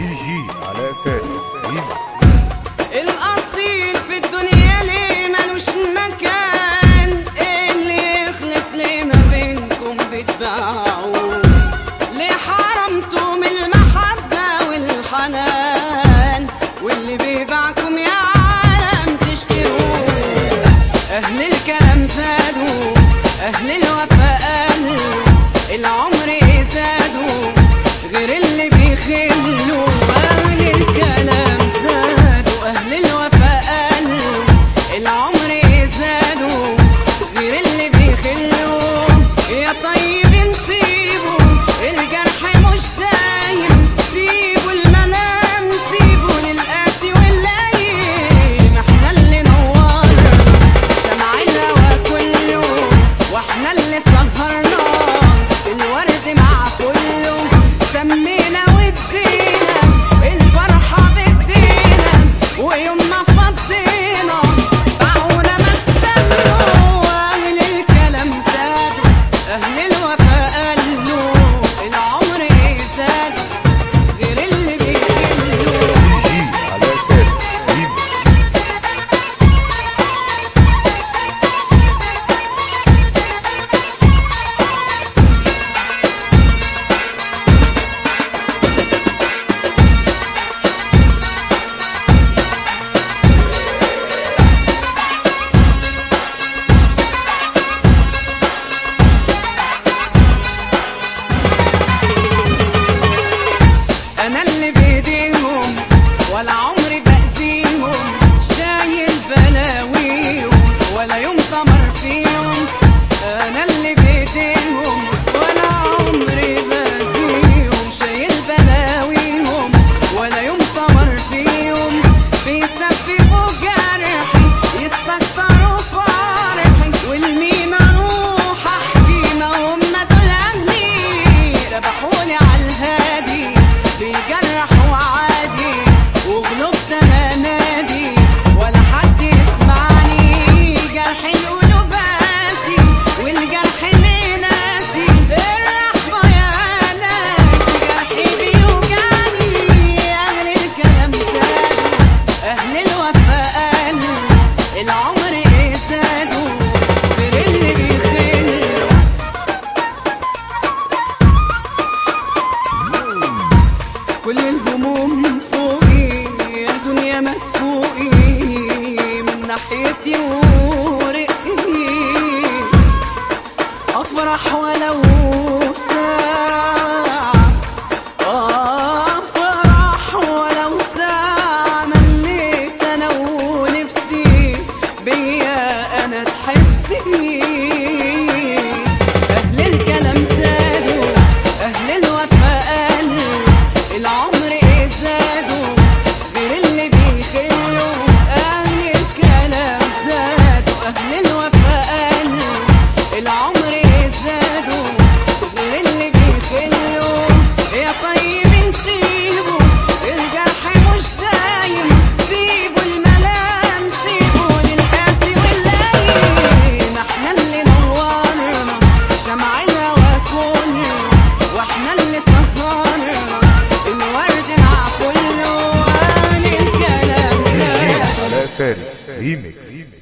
دي جي علاء فارس ريمكس الأصيل في الدنيا ليه ملوش مكان اللي يخلص ليه ما بينكم بتباعوا ليه حرمتم المحبة والحنان واللي بيباعكم يا عالم تشتروه أهل الكلام زادوا أهل الوفاء قالوا العمر زادوا غير اللي بيخلوا أهل الكلام زادوا أهل الوفاء قالوا العمر زادوا غير اللي بيخلوا يا طيب سيبوا الجرح مش دايم سيبوا المنام سيبوا للقاسي واللايم احنا اللي نورنا سمع الهوا كله واحنا اللي سهرنا الورد مع كله سمينا ودينا الفرحة بدينا ويوم ما فضينا باعونا ما استنوا أهل الكلام زادوا أهل الوفاء قالوا العمر زاد غير اللي بيخلوا دي جي علاء فارس ريمكس انا اللي بايديهم ولا عمري باذيهم شايل بلاويهم ولا يوم ثمر فيهم انا اللي بايديهم ولا عمري باذيهم شايل بلاويهم ولا يوم ثمر فيهم بيسففوا جرحي يستكتروا فرحي والمين اروح احكي ما هم دول اهلي ذبحوني على الهادي بيجرحوا عادي وغلبت انا نادي ولا حد يسمعني جرح القلوب قاسي والجرح اللي ناسي الرحمة يا ناس جرحي بيوجعني اهل الكلام زادوا اهل الوفاء قالوا العمر ايه زادوا غير اللي بيخلوا كل الهموم فوقي يا دنيا ما تفوقي من ناحيتي ورقي افرح ولو ساعة افرح ولو ساعة مليت انا ونفسي بيا انا تحسي اهل الكلام زادوا اهل الوفاء قالوا العمر ايه زادوا غير اللي بيخلوا اهل الكلام زادوا اهل الوفاء قالوا العمر ايه زادوا غير اللي بيخلوا يا طيب سيبوا الجرح مش دايم سيبوا الملام سيبوا للقاسي واللايم احنا اللي نورنا شمع الهوا كله واحنا اللي سهرنا الورد مع كله قال الكلام دي جي زاد علاء فارس ريمكس